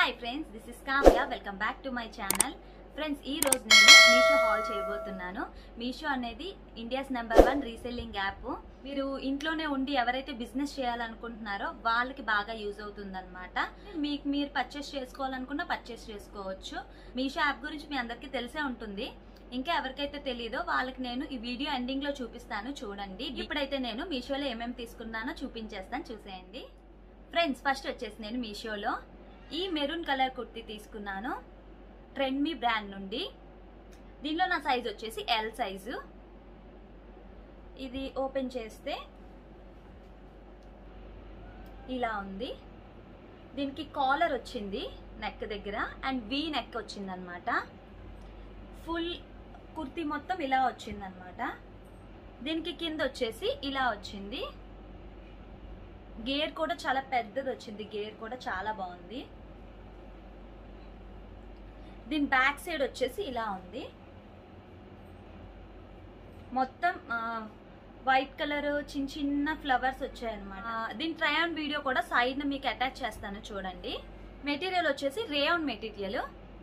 hi friends this is Kavya welcome back to my channel friends ఈ రోజు నేను Meesho haul చేయబోతున్నాను మీషో అనేది India's number one reselling app మీరు ఇంట్లోనే ఉండి ఎవరైతే బిజినెస్ చేయాలనుకుంటున్నారో వాళ్ళకి బాగా యూజ్ అవుతుందన్నమాట మీకు మీరు పర్చేస్ చేసుకోవాలనుకున్నా పర్చేస్ చేసుకోవచ్చు మీషో యాప్ గురించి మీ అందరికీ తెలిసే ఉంటుంది ఇంకా ఎవరికైతే తెలియదో వాళ్ళకి నేను ఈ వీడియో ఎండింగ్ లో చూపిస్తాను చూడండి ఇప్పుడైతే నేను మీషోలో ఏమేమి తీసుకున్నానో చూపించేస్తాను చూసేయండి ఫ్రెండ్స్ ఫస్ట్ వచ్చేసి నేను మీషోలో ఈ మెరూన్ కలర్ కుర్తీ తీసుకున్నాను ట్రెండ్మీ బ్రాండ్ నుండి దీనిలో నా సైజ్ వచ్చేసి ఎల్ సైజు ఇది ఓపెన్ చేస్తే ఇలా ఉంది దీనికి కాలర్ వచ్చింది నెక్ దగ్గర అండ్ వీ నెక్ వచ్చిందనమాట ఫుల్ కుర్తీ మొత్తం ఇలా వచ్చిందనమాట దీనికి కింద వచ్చేసి ఇలా వచ్చింది గేర్ కూడా చాలా పెద్దది వచ్చింది గేర్ కూడా చాలా బాగుంది దీని బ్యాక్ సైడ్ వచ్చేసి ఇలా ఉంది మొత్తం వైట్ కలర్ చిన్న చిన్న ఫ్లవర్స్ వచ్చాయన్నమాట దీని ట్రయాన్ వీడియో కూడా సైడ్ మీకు అటాచ్ చేస్తాను చూడండి మెటీరియల్ వచ్చేసి రేయాన్ మెటీరియల్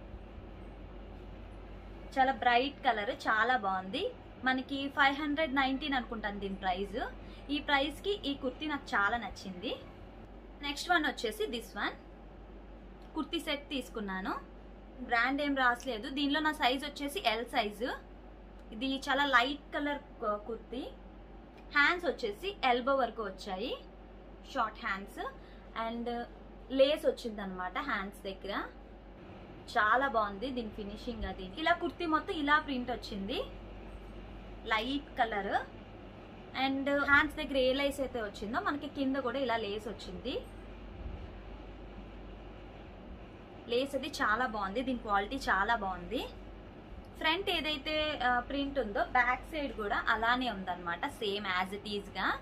చాలా బ్రైట్ కలర్ చాలా బాగుంది మనకి ఫైవ్ హండ్రెడ్ నైన్టీన్ అనుకుంటాను దీని ప్రైస్ ఈ ప్రైస్ కి ఈ కుర్తీ నాకు చాలా నచ్చింది నెక్స్ట్ వన్ వచ్చేసి దిస్ వన్ కుర్తీ సెట్ తీసుకున్నాను బ్రాండ్ ఏం రాసలేదు దీనిలో నా సైజ్ వచ్చేసి ఎల్ సైజు ఇది చాలా లైట్ కలర్ కుర్తీ హ్యాండ్స్ వచ్చేసి ఎల్బో వరకు వచ్చాయి షార్ట్ హ్యాండ్స్ అండ్ లేస్ వచ్చింది అనమాట హ్యాండ్స్ దగ్గర చాలా బాగుంది దీని ఫినిషింగ్ అది ఇలా కుర్తీ మొత్తం ఇలా ప్రింట్ వచ్చింది లైట్ కలర్ అండ్ హ్యాండ్స్ దగ్గర ఏ లేస్ అయితే వచ్చిందో మనకి కింద కూడా ఇలా లేస్ వచ్చింది లేస్ అది చాలా బాగుంది దీని క్వాలిటీ చాలా బాగుంది ఫ్రంట్ ఏదైతే ప్రింట్ ఉందో బ్యాక్ సైడ్ కూడా అలానే ఉందన్నమాట సేమ్ యాజ్ ఇట్ ఈజ్ గా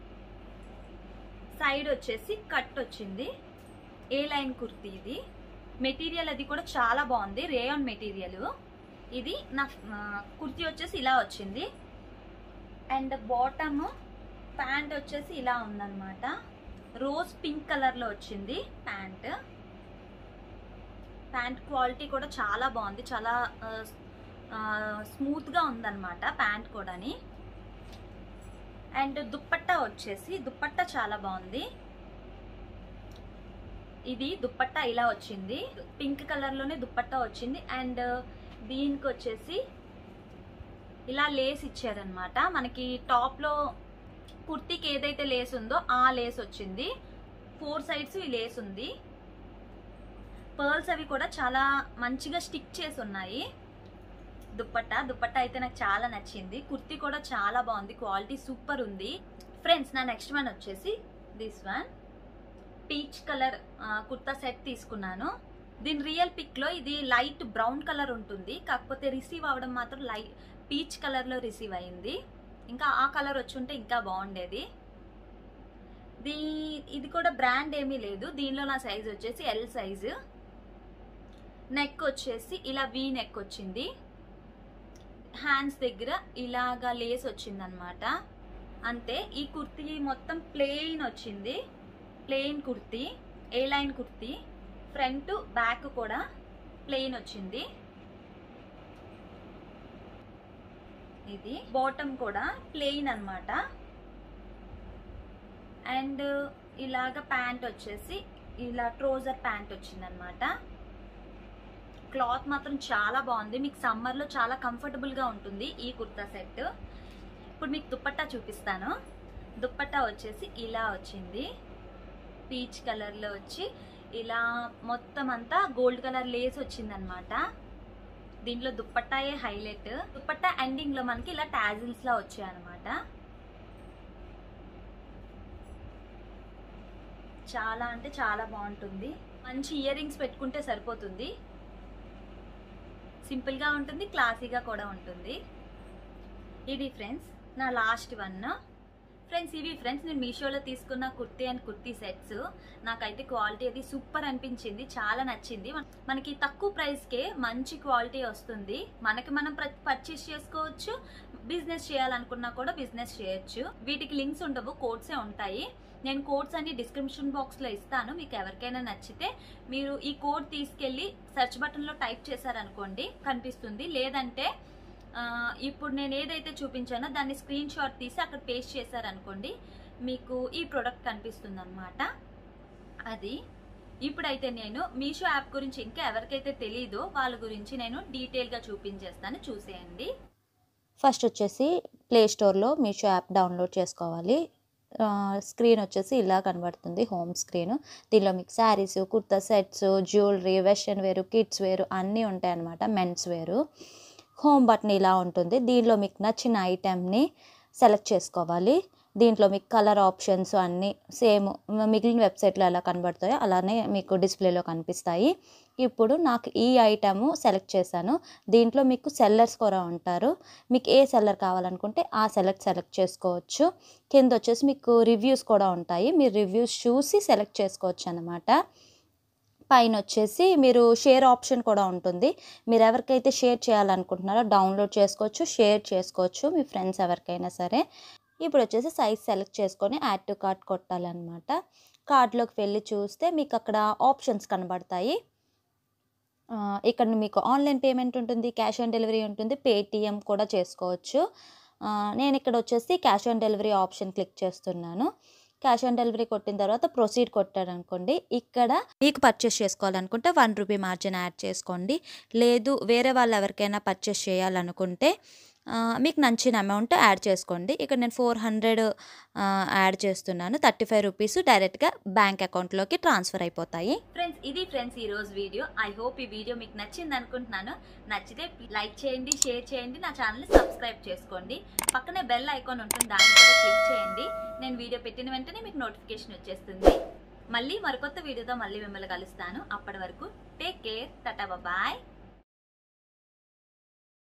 సైడ్ వచ్చేసి కట్ వచ్చింది ఏ లైన్ కుర్తీ ఇది మెటీరియల్ అది కూడా చాలా బాగుంది రేయాన్ మెటీరియల్ ఇది నా కుర్తీ వచ్చేసి ఇలా వచ్చింది అండ్ బాటమ్ ప్యాంట్ వచ్చేసి ఇలా ఉందన్నమాట రోజ్ పింక్ కలర్ లో వచ్చింది ప్యాంట్ ప్యాంట్ క్వాలిటీ కూడా చాలా బాగుంది చాలా స్మూత్ గా ఉందన్నమాట ప్యాంట్ కూడాని అండ్ దుప్పట్టా వచ్చేసి దుప్పట్టా చాలా బాగుంది ఇది దుప్పట్టా ఇలా వచ్చింది పింక్ కలర్ లోనే దుప్పట్టా వచ్చింది అండ్ దీనికి వచ్చేసి ఇలా లేస్ ఇచ్చారనమాట మనకి టాప్ లో కుర్తీకి ఏదైతే లేస్ ఉందో ఆ లేస్ వచ్చింది ఫోర్ సైడ్స్ ఈ లేస్ ఉంది పర్ల్స్ అవి కూడా చాలా మంచిగా స్టిక్ చేసి ఉన్నాయి దుప్పట్టా దుప్పట్టా అయితే నాకు చాలా నచ్చింది కుర్తీ కూడా చాలా బాగుంది క్వాలిటీ సూపర్ ఉంది ఫ్రెండ్స్ నా నెక్స్ట్ వన్ వచ్చేసి this one peach colour kurta set తీసుకున్నాను దీని రియల్ పిక్ లో ఇది లైట్ బ్రౌన్ కలర్ ఉంటుంది కాకపోతే రిసీవ్ అవ్వడం మాత్రం లైట్ పీచ్ కలర్ లో రిసీవ్ అయింది ఇంకా ఆ కలర్ వచ్చుంటే ఇంకా బాగుండేది దీ ఇది కూడా బ్రాండ్ ఏమీ లేదు దీనిలో నా సైజ్ వచ్చేసి ఎల్ సైజు నెక్ వచ్చేసి ఇలా వీ నెక్ వచ్చింది హ్యాండ్స్ దగ్గర ఇలాగా లేస్ వచ్చింది అనమాట అంతే ఈ కుర్తీ మొత్తం ప్లెయిన్ వచ్చింది plain kurti A line kurti front back కూడా ప్లెయిన్ వచ్చింది ఇది బాటమ్ కూడా ప్లెయిన్ అనమాట అండ్ ఇలాగ ప్యాంట్ వచ్చేసి ఇలా ట్రోజర్ ప్యాంట్ వచ్చింది అనమాట క్లాత్ మాత్రం చాలా బాగుంది మీకు సమ్మర్లో చాలా కంఫర్టబుల్గా ఉంటుంది ఈ కుర్తా సెట్ ఇప్పుడు మీకు దుప్పట్టా చూపిస్తాను దుప్పట్టా వచ్చేసి ఇలా వచ్చింది పీచ్ కలర్లో వచ్చి ఇలా మొత్తం అంతా గోల్డ్ కలర్ లేస్ వచ్చిందనమాట దీంట్లో దుప్పట్టాయే హైలైట్ దుప్పట్టా ఎండింగ్ లో మనకి ఇలా టాజిల్స్ లా వచ్చాయి అనమాట చాలా అంటే చాలా బాగుంటుంది మంచి ఇయర్ రింగ్స్ పెట్టుకుంటే సరిపోతుంది సింపుల్ గా ఉంటుంది క్లాసీగా కూడా ఉంటుంది ఇది ఫ్రెండ్స్ నా లాస్ట్ వన్ ఫ్రెండ్స్ ఇవి ఫ్రెండ్స్ నేను మీషోలో తీసుకున్న కుర్తీ అండ్ కుర్తీ సెట్స్ నాకైతే క్వాలిటీ అది సూపర్ అనిపించింది చాలా నచ్చింది మనకి తక్కువ ప్రైస్కే మంచి క్వాలిటీ వస్తుంది మనకి మనం పర్చేస్ చేసుకోవచ్చు బిజినెస్ చేయాలనుకున్నా కూడా బిజినెస్ చేయొచ్చు వీటికి లింక్స్ ఉండవు కోడ్సే ఉంటాయి నేను కోడ్స్ అన్ని డిస్క్రిప్షన్ బాక్స్లో ఇస్తాను మీకు ఎవరికైనా నచ్చితే మీరు ఈ కోడ్ తీసుకెళ్ళి సెర్చ్ బటన్లో టైప్ చేశారనుకోండి కనిపిస్తుంది లేదంటే ఆ, ఇప్పుడు నేను ఏదైతే చూపించానో దాన్ని స్క్రీన్ షాట్ తీసి అక్కడ పేస్ట్ చేశారనుకోండి మీకు ఈ ప్రోడక్ట్ కనిపిస్తుంది అనమాట అది ఇప్పుడైతే నేను మీషో యాప్ గురించి ఇంకా ఎవరికైతే తెలీదో వాళ్ళ గురించి నేను డీటెయిల్గా చూపించేస్తాను చూసేయండి ఫస్ట్ వచ్చేసి ప్లే స్టోర్లో మీషో యాప్ డౌన్లోడ్ చేసుకోవాలి ఆ, స్క్రీన్ వచ్చేసి ఇలా కనబడుతుంది హోమ్ స్క్రీన్ దీనిలో మీకు saris kurta sets jewellery western వేరు కిడ్స్ వేరు అన్నీ ఉంటాయి అన్నమాట మెన్స్ వేరు హోమ్ బటన్ ఇలా ఉంటుంది దీనిలో మీకు నచ్చిన ఐటెంని సెలెక్ట్ చేసుకోవాలి దీంట్లో మీకు కలర్ ఆప్షన్స్ అన్నీ సేమ్ మిగిలిన వెబ్సైట్లో ఎలా కనబడతాయో అలానే మీకు డిస్ప్లేలో కనిపిస్తాయి ఇప్పుడు నాకు ఈ ఐటము సెలెక్ట్ చేశాను దీంట్లో మీకు సెల్లర్స్ కూడా ఉంటారు మీకు ఏ సెల్లర్ కావాలనుకుంటే ఆ సెలెక్ట్ సెలెక్ట్ చేసుకోవచ్చు కింద వచ్చేసి మీకు రివ్యూస్ కూడా ఉంటాయి మీరు రివ్యూస్ చూసి సెలెక్ట్ చేసుకోవచ్చు అనమాట పైన వచ్చేసి మీరు షేర్ ఆప్షన్ కూడా ఉంటుంది మీరు ఎవరికైతే షేర్ చేయాలనుకుంటున్నారో డౌన్లోడ్ చేసుకోవచ్చు షేర్ చేసుకోవచ్చు మీ ఫ్రెండ్స్ ఎవరికైనా సరే ఇప్పుడు వచ్చేసి సైజ్ సెలెక్ట్ చేసుకొని యాడ్ టు కార్ట్ కొట్టాలన్నమాట కార్ట్లోకి వెళ్ళి చూస్తే మీకు అక్కడ ఆప్షన్స్ కనబడతాయి ఆ, ఇక్కడ మీకు ఆన్లైన్ పేమెంట్ ఉంటుంది క్యాష్ ఆన్ డెలివరీ ఉంటుంది పేటిఎం కూడా చేసుకోవచ్చు ఆ, నేను ఇక్కడ వచ్చేసి cash on delivery option click చేస్తున్నాను క్యాష్ ఆన్ డెలివరీ కొట్టిన తర్వాత ప్రొసీడ్ కొట్టారు అనుకోండి ఇక్కడ మీకు పర్చేస్ చేసుకోవాలనుకుంటే వన్ రూపీ మార్జిన్ యాడ్ చేసుకోండి లేదు వేరే వాళ్ళు ఎవరికైనా పర్చేస్ చేయాలనుకుంటే ఆ, మీకు నచ్చిన అమౌంట్ యాడ్ చేసుకోండి ఇక్కడ నేను ఫోర్ హండ్రెడ్ యాడ్ చేస్తున్నాను థర్టీ ఫైవ్ రూపీస్ డైరెక్ట్గా బ్యాంక్ అకౌంట్లోకి ట్రాన్స్ఫర్ అయిపోతాయి ఫ్రెండ్స్ ఇది ఫ్రెండ్స్ ఈ రోజు వీడియో ఐ హోప్ ఈ వీడియో మీకు నచ్చింది అనుకుంటున్నాను నచ్చితే లైక్ చేయండి షేర్ చేయండి నా ఛానల్ని సబ్స్క్రైబ్ చేసుకోండి పక్కనే బెల్ ఐకాన్ ఉంటుంది దాన్ని కూడా క్లిక్ చేయండి నేను వీడియో పెట్టిన వెంటనే మీకు నోటిఫికేషన్ వచ్చేస్తుంది మళ్ళీ మరికొత్త వీడియోతో మళ్ళీ మిమ్మల్ని కలుస్తాను అప్పటి వరకు టేక్ కేర్ టటా బాయ్